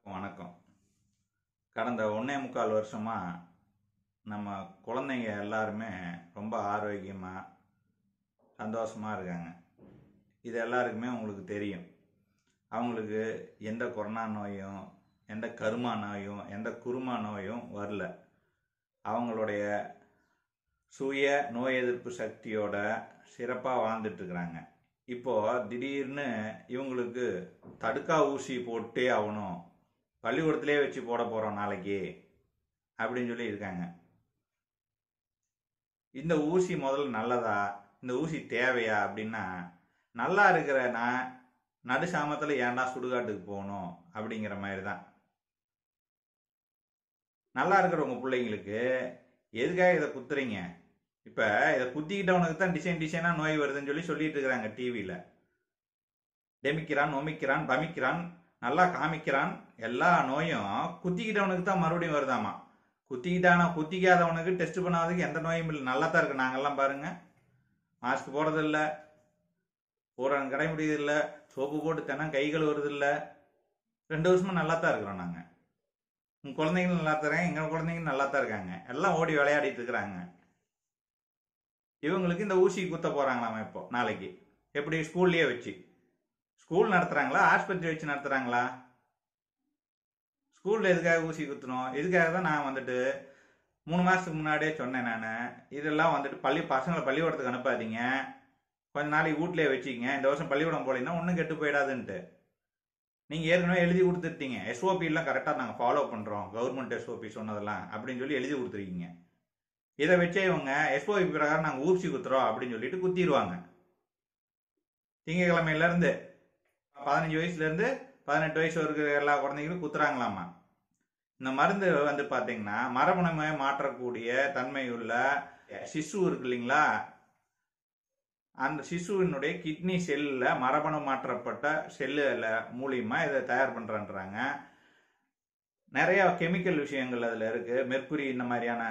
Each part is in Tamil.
வணக்கம் கடந்த ஒன்றே முக்கால் வருஷமாக நம்ம குழந்தைங்க எல்லாருமே ரொம்ப ஆரோக்கியமாக சந்தோஷமாக இருக்காங்க இது எல்லாருக்குமே உங்களுக்கு தெரியும் அவங்களுக்கு எந்த கொரோனா நோயும் எந்த கருமா நோயும் எந்த குருமா நோயும் வரல அவங்களுடைய சுய நோய் எதிர்ப்பு சக்தியோட சிறப்பாக வாழ்ந்துட்டு இருக்கிறாங்க இப்போ திடீர்னு இவங்களுக்கு தடுக்கா ஊசி போட்டே ஆகணும் பள்ளிக்கூடத்திலே வச்சு போட போகிறோம் நாளைக்கு அப்படின்னு சொல்லி இருக்காங்க இந்த ஊசி முதல்ல நல்லதா இந்த ஊசி தேவையா அப்படின்னா நல்லா இருக்கிற நான் நடு சாமத்தில் ஏன்டா சுடுகாட்டுக்கு போகணும் அப்படிங்கிற மாதிரி தான் நல்லா இருக்கிற உங்கள் பிள்ளைங்களுக்கு எதுக்காக இதை குத்துறீங்க இப்போ இதை குத்திக்கிட்டவனுக்கு தான் டிசைன் டிசைனாக நோய் வருதுன்னு சொல்லி சொல்லிட்டு இருக்கிறாங்க டிவியில் டெமிக்கிறான் நொமிக்கிறான் பமிக்கிறான் நல்லா காமிக்கிறான் எல்லா நோயும் குத்திக்கிட்டவனுக்கு தான் மறுபடியும் வருதாமா குத்திக்கிட்டானா குத்திக்காதவனுக்கு டெஸ்ட் பண்ணாததுக்கு எந்த நோயும் இல்லை நல்லா தான் இருக்கு நாங்கெல்லாம் பாருங்க மாஸ்க் போடுறதில்ல ஊரடங்கு கடைபிடிக்கிறதில்ல சோப்பு போட்டு தினம் கை கழுவுறதில்ல ரெண்டு வருஷமா நல்லா தான் இருக்கிறோம் நாங்கள் உங்கள் குழந்தைங்களும் நல்லா தரேன் எங்கள் குழந்தைங்களும் நல்லா தான் இருக்காங்க எல்லாம் ஓடி விளையாடிட்டு இருக்கிறாங்க இவங்களுக்கு இந்த ஊசி குத்த போகிறாங்களாம் இப்போ நாளைக்கு எப்படி ஸ்கூல்லையே வச்சு ஸ்கூல் நடத்துகிறாங்களா ஆஸ்பத்திரி வச்சு நடத்துகிறாங்களா ஸ்கூலில் எதுக்காக ஊசி குத்தணும் இதுக்காக தான் நான் வந்துட்டு மூணு மாதத்துக்கு முன்னாடியே சொன்னேன் நான் இதெல்லாம் வந்துட்டு பள்ளி பசங்களை பள்ளிக்கூடத்துக்கு அனுப்பாதீங்க கொஞ்ச நாளைக்கு வீட்லேயே வச்சுக்கிங்க இந்த வருஷம் பள்ளிக்கூடம் போலீங்கன்னா ஒன்றும் கெட்டு போயிடாதுன்ட்டு நீங்கள் ஏற்கனவே எழுதி கொடுத்துருட்டீங்க எஸ்ஓபி எல்லாம் கரெக்டாக நாங்கள் ஃபாலோ பண்ணுறோம் கவர்மெண்ட் எஸ்ஓபி சொன்னதெல்லாம் அப்படின்னு சொல்லி எழுதி கொடுத்துருக்கீங்க இதை வச்சே இவங்க எஸ்ஓபி பிரகாரம் நாங்கள் ஊசி குத்துறோம் அப்படின்னு சொல்லிட்டு குத்திடுவாங்க திங்கக்கிழமையிலேருந்து பதினஞ்சு வயசுலேருந்து பதினெட்டு வயசு இருக்கிற எல்லா குழந்தைங்களும் குத்துறாங்களாமா இந்த மருந்து வந்து பார்த்தீங்கன்னா மரபணுமை மாற்றக்கூடிய தன்மையுள்ள சிசு இருக்கு இல்லைங்களா அந்த சிசுவினுடைய கிட்னி செல்லில் மரபணு மாற்றப்பட்ட செல்லுல மூலியமா இதை தயார் பண்ணுறன்றாங்க நிறைய கெமிக்கல் விஷயங்கள் அதில் இருக்கு மெர்க்குரி இந்த மாதிரியான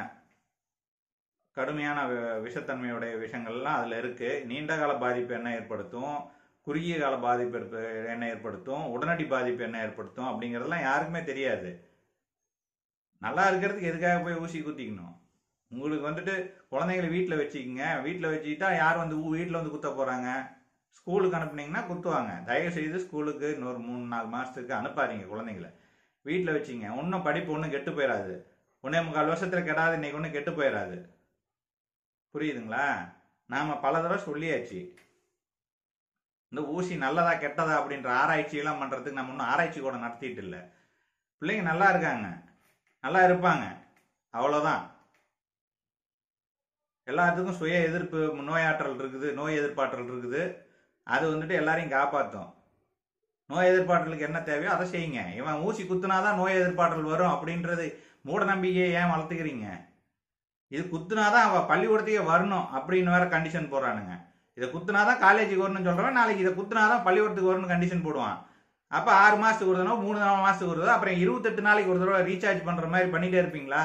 கடுமையான வி- விஷத்தன்மையுடைய விஷயங்கள்லாம் அதில் இருக்கு நீண்ட கால பாதிப்பு என்ன ஏற்படுத்தும் குறுகிய கால பாதிப்பு ஏற்ப- என்ன ஏற்படுத்தும் உடனடி பாதிப்பு என்ன ஏற்படுத்தும் அப்படிங்கிறதெல்லாம் யாருக்குமே தெரியாது நல்லா இருக்கிறதுக்கு எதுக்காக போய் ஊசி குத்திக்கணும் உங்களுக்கு வந்துட்டு குழந்தைங்களை வீட்டில் வச்சுக்கிங்க வீட்டில் வச்சுக்கிட்டா யார் வந்து வீட்டில் வந்து குத்த போகிறாங்க ஸ்கூலுக்கு அனுப்புனீங்கன்னா குத்துவாங்க தயவு செய்து ஸ்கூலுக்கு இன்னொரு மூணு நாலு மாதத்துக்கு அனுப்பாதீங்க குழந்தைங்கள வீட்டில் வச்சுங்க ஒன்றும் படிப்பு ஒன்றும் கெட்டு போயிடாது ஒன்றே முக்கால் வருஷத்தில் கெடாது இன்னைக்கு ஒன்றும் கெட்டு போயிடாது புரியுதுங்களா நாம் பல தடவை சொல்லியாச்சு இந்த ஊசி நல்லதா கெட்டதா அப்படின்ற ஆராய்ச்சியெல்லாம் பண்ணுறதுக்கு நம்ம இன்னும் ஆராய்ச்சி கூட நடத்திட்டு இல்லை பிள்ளைங்க நல்லா இருக்காங்க நல்லா இருப்பாங்க அவ்வளோதான் எல்லாத்துக்கும் சுய எதிர்ப்பு நோயாற்றல் இருக்குது நோய் எதிர்ப்பாற்றல் இருக்குது அது வந்துட்டு எல்லாரையும் காப்பாற்றும் நோய் எதிர்ப்பாற்றலுக்கு என்ன தேவையோ அதை செய்யுங்க இவன் ஊசி குத்துனாதான் நோய் எதிர்ப்பாற்றல் வரும் அப்படின்றது மூட நம்பிக்கையை ஏன் வளர்த்துக்கிறீங்க இது குத்துனாதான் அவன் பள்ளிக்கூடத்துக்கே வரணும் அப்படின்னு வேற கண்டிஷன் போடுறானுங்க இதை குத்துனாதான் காலேஜுக்கு வரணும்னு சொல்றவன் நாளைக்கு இதை குத்துனாதான் பள்ளிக்கூடத்துக்கு வரணும்னு கண்டிஷன் போடுவான் அப்ப ஆறு மாசத்துக்கு ஒரு தடவை மூணு நாலு மாசத்துக்கு ஒரு தடவை அப்புறம் இருபத்தெட்டு நாளைக்கு ஒரு தடவை ரீசார்ஜ் பண்ற மாதிரி பண்ணிட்டே இருப்பீங்களா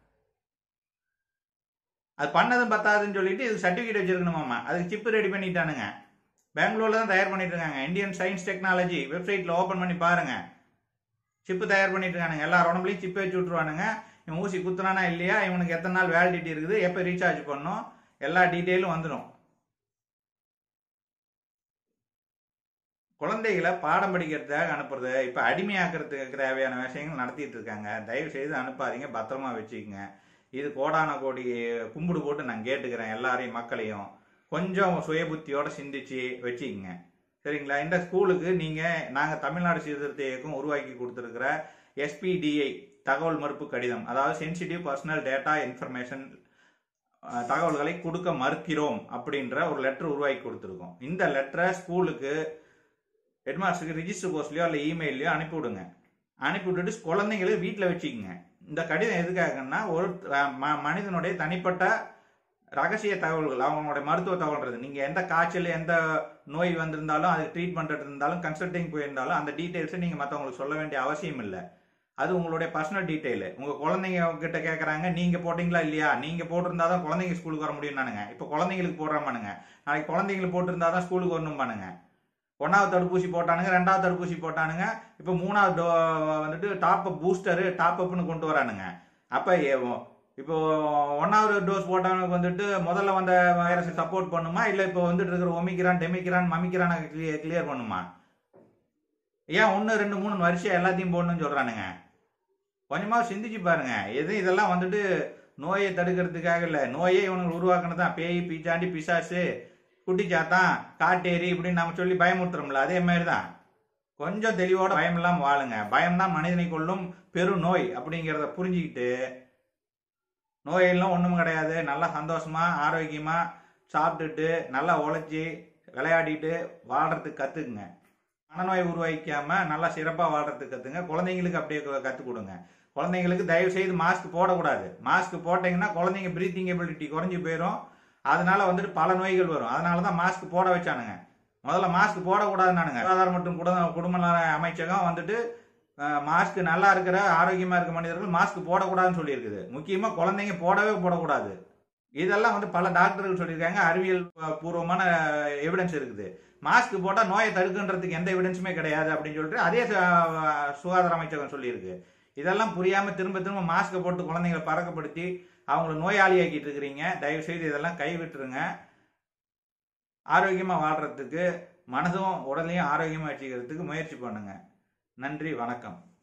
அது பண்ணதும் பத்தாதுன்னு சொல்லிட்டு இது சர்டிஃபிகேட் வச்சிருக்கணுமாமா அதுக்கு சிப்பு ரெடி பண்ணிட்டானுங்க பெங்களூர்ல தான் தயார் பண்ணிட்டு இருக்காங்க இந்தியன் சயின்ஸ் டெக்னாலஜி வெப்சைட்ல ஓபன் பண்ணி பாருங்க சிப்பு தயார் பண்ணிட்டு இருக்கானுங்க எல்லா உடம்புலையும் சிப்பு வச்சு விட்டுருவானுங்க இவன் ஊசி குத்துனானா இல்லையா இவனுக்கு எத்தனை நாள் வேலிடிட்டி இருக்குது எப்போ ரீசார்ஜ் பண்ணும் எல்லா டீட்டெயிலும் வந்துடும் குழந்தைகளை பாடம் படிக்கிறதுக்காக அனுப்புறது இப்போ அடிமையாக்குறதுக்கு தேவையான விஷயங்கள் நடத்திட்டு இருக்காங்க தயவு செய்து அனுப்பாதீங்க பத்திரமா வச்சுக்கோங்க இது கோடான கோடி கும்பிடு போட்டு நான் கேட்டுக்கிறேன் எல்லாரையும் மக்களையும் கொஞ்சம் சுயபுத்தியோட சிந்திச்சு வச்சுக்கோங்க சரிங்களா இந்த ஸ்கூலுக்கு நீங்கள் நாங்கள் தமிழ்நாடு சீர்திருத்த இயக்கம் உருவாக்கி கொடுத்துருக்கிற எஸ்பிடிஐ தகவல் மறுப்பு கடிதம் அதாவது சென்சிட்டிவ் பர்சனல் டேட்டா இன்ஃபர்மேஷன் தகவல்களை கொடுக்க மறுக்கிறோம் அப்படின்ற ஒரு லெட்டர் உருவாக்கி கொடுத்துருக்கோம் இந்த லெட்டரை ஸ்கூலுக்கு ஹெட்மாஸ்டருக்கு ரிஜிஸ்டர் போஸ்ட்லையோ இல்லை இமெயிலையோ அனுப்பி விடுங்க அனுப்பி விட்டுட்டு குழந்தைங்களை வீட்டில் வச்சுக்கோங்க இந்த கடிதம் எதுக்காகன்னா ஒரு அஹ், ம- மனிதனுடைய தனிப்பட்ட ரகசிய தகவல்கள் அவங்களுடைய மருத்துவ தகவல்ன்றது நீங்கள் எந்த காய்ச்சல் எந்த நோய் வந்திருந்தாலும் அதுக்கு ட்ரீட்மெண்ட் இருந்தாலும் கன்சல்டிங் போயிருந்தாலும் அந்த டீட்டெயில்ஸை நீங்கள் மற்றவங்களுக்கு சொல்ல வேண்டிய அவசியம் இல்லை அது உங்களுடைய பர்சனல் டீட்டெயில் உங்கள் குழந்தைங்க கிட்ட கேட்குறாங்க நீங்கள் போட்டிங்களா இல்லையா நீங்கள் போட்டிருந்தா தான் குழந்தைங்க ஸ்கூலுக்கு வர முடியும் நானுங்க இப்போ குழந்தைங்களுக்கு போடுறோமானுங்க நாளைக்கு குழந்தைங்களுக்கு போட்டிருந்தா தான் ஸ்கூலுக்கு வரணும் பானுங்க ஒன்றாவது தடுப்பூசி போட்டானுங்க ரெண்டாவது தடுப்பூசி போட்டானுங்க இப்போ மூணாவது டோ வந்துட்டு டாப் அப் பூஸ்டரு டாப் அப்னு கொண்டு வரானுங்க அப்போ இப்போ ஒன்றாவது டோஸ் போட்டவனுக்கு வந்துட்டு முதல்ல வந்த வைரஸ் சப்போர்ட் பண்ணுமா இல்லை இப்போ வந்துட்டு இருக்கிற ஒமிக்ரான் டெமிக்ரான் மமிக்ரான் கிளியர் பண்ணுமா ஏன் ஒன்று ரெண்டு மூணு வருஷம் எல்லாத்தையும் போடணும்னு சொல்கிறானுங்க கொஞ்சமாக சிந்திச்சு பாருங்க எது இதெல்லாம் வந்துட்டு நோயை தடுக்கிறதுக்காக இல்லை நோயே இவனுக்கு உருவாக்குனது தான் பேய் பீச்சாண்டி பிசாசு குட்டிச்சாத்தான் காட்டேரி இப்படின்னு நம்ம சொல்லி பயமுறுத்துறோம்ல அதே மாதிரி தான் கொஞ்சம் தெளிவோட பயம் இல்லாமல் வாழுங்க பயம்தான் மனிதனை கொள்ளும் பெரும் நோய் அப்படிங்கிறத புரிஞ்சுக்கிட்டு நோயெல்லாம் ஒன்றும் கிடையாது நல்லா சந்தோஷமா ஆரோக்கியமா சாப்பிட்டுட்டு நல்லா உழைச்சி விளையாடிட்டு வாழ்றதுக்கு கற்றுக்குங்க மனநோய் உருவாக்காம நல்லா சிறப்பாக வாழ்றதுக்கு கற்றுங்க குழந்தைங்களுக்கு அப்படியே கற்றுக் கொடுங்க குழந்தைங்களுக்கு தயவு செய்து மாஸ்க் போடக்கூடாது மாஸ்க் போட்டீங்கன்னா குழந்தைங்க பிரீத்திங் எபிலிட்டி குறைஞ்சி போயிடும் அதனால வந்துட்டு பல நோய்கள் வரும் அதனால தான் மாஸ்க் போட வச்சானுங்க முதல்ல மாஸ்க் போடக்கூடாதுன்னானுங்க சுகாதாரம் மற்றும் குடும்ப குடும்ப நல அமைச்சகம் வந்துட்டு மாஸ்க் நல்லா இருக்கிற ஆரோக்கியமா இருக்க மனிதர்கள் மாஸ்க் போடக்கூடாதுன்னு சொல்லியிருக்குது முக்கியமா குழந்தைங்க போடவே போடக்கூடாது இதெல்லாம் வந்து பல டாக்டர்கள் சொல்லியிருக்காங்க அறிவியல் பூர்வமான எவிடன்ஸ் இருக்குது மாஸ்க் போட்டால் நோயை தடுக்குன்றதுக்கு எந்த எவிடன்ஸுமே கிடையாது அப்படின்னு சொல்லிட்டு அதே சு- சுகாதார அமைச்சகம் சொல்லியிருக்கு இதெல்லாம் புரியாம திரும்ப திரும்ப மாஸ்க்கை போட்டு குழந்தைங்களை பறக்கப்படுத்தி அவங்கள நோயாளியாக்கிட்டு இருக்கிறீங்க தயவு செய்து இதெல்லாம் கைவிட்டுருங்க ஆரோக்கியமா வாழ்றதுக்கு மனதும் உடலையும் ஆரோக்கியமா வச்சுக்கிறதுக்கு முயற்சி பண்ணுங்க நன்றி வணக்கம்